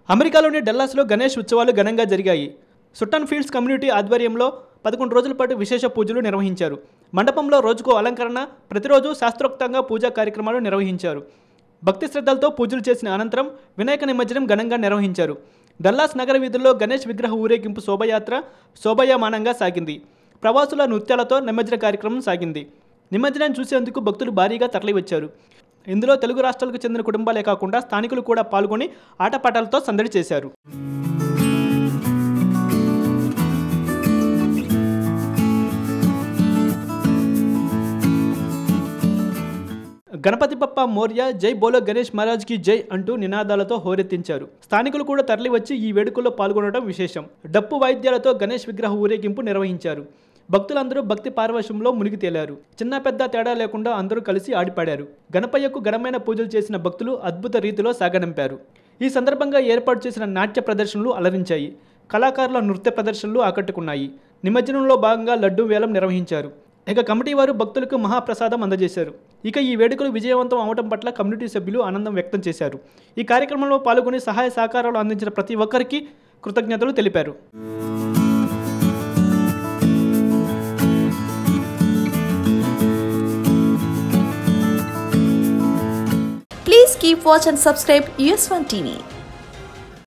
అమెరికాలోని డల్లాస్లో గణేష్ ఉత్సవాలు ఘనంగా జరిగాయి సుట్టన్ ఫీల్డ్స్ కమ్యూనిటీ ఆధ్వర్యంలో పదకొండు రోజుల పాటు విశేష పూజలు నిర్వహించారు మండపంలో రోజుకో అలంకరణ ప్రతిరోజు శాస్త్రోక్తంగా పూజా కార్యక్రమాలు నిర్వహించారు భక్తి శ్రద్ధలతో పూజలు చేసిన అనంతరం వినాయక నిమజ్జనం ఘనంగా నిర్వహించారు డల్లాస్ నగర వీధుల్లో గణేష్ విగ్రహ ఊరేగింపు శోభయాత్ర శోభయామానంగా సాగింది ప్రవాసుల నృత్యాలతో నిమజ్జన కార్యక్రమం సాగింది నిమజ్జనం చూసేందుకు భక్తులు భారీగా తరలివచ్చారు ఇందులో తెలుగు రాష్ట్రాలకు చెందిన కుటుంబాలే కాకుండా స్థానికులు కూడా పాల్గొని ఆటపాటలతో సందడి చేశారు గణపతి బప్ప మౌర్య జై బోలో గణేష్ మహారాజ్కి జై అంటూ నినాదాలతో హోరెత్తించారు స్థానికులు కూడా తరలివచ్చి ఈ వేడుకల్లో పాల్గొనడం విశేషం డప్పు వాయిద్యాలతో గణేష్ విగ్రహ ఊరేగింపు నిర్వహించారు భక్తులందరూ భక్తి పారవశంలో మునిగి తేలారు చిన్న పెద్ద తేడా లేకుండా అందరూ కలిసి ఆడిపాడారు గణపయ్యకు ఘనమైన పూజలు చేసిన భక్తులు అద్భుత రీతిలో సాగనంపారు ఈ సందర్భంగా ఏర్పాటు చేసిన నాట్య ప్రదర్శనలు అలరించాయి కళాకారుల నృత్య ప్రదర్శనలు ఆకట్టుకున్నాయి నిమజ్జనంలో భాగంగా లడ్డూ వేలం నిర్వహించారు ఇక కమిటీ వారు భక్తులకు మహాప్రసాదం అందజేశారు ఇక ఈ వేడుకలు విజయవంతం అవడం పట్ల కమ్యూనిటీ సభ్యులు ఆనందం వ్యక్తం చేశారు ఈ కార్యక్రమంలో పాల్గొని సహాయ సహకారాలు అందించిన ప్రతి ఒక్కరికి కృతజ్ఞతలు తెలిపారు Please keep watch and subscribe US1 TV.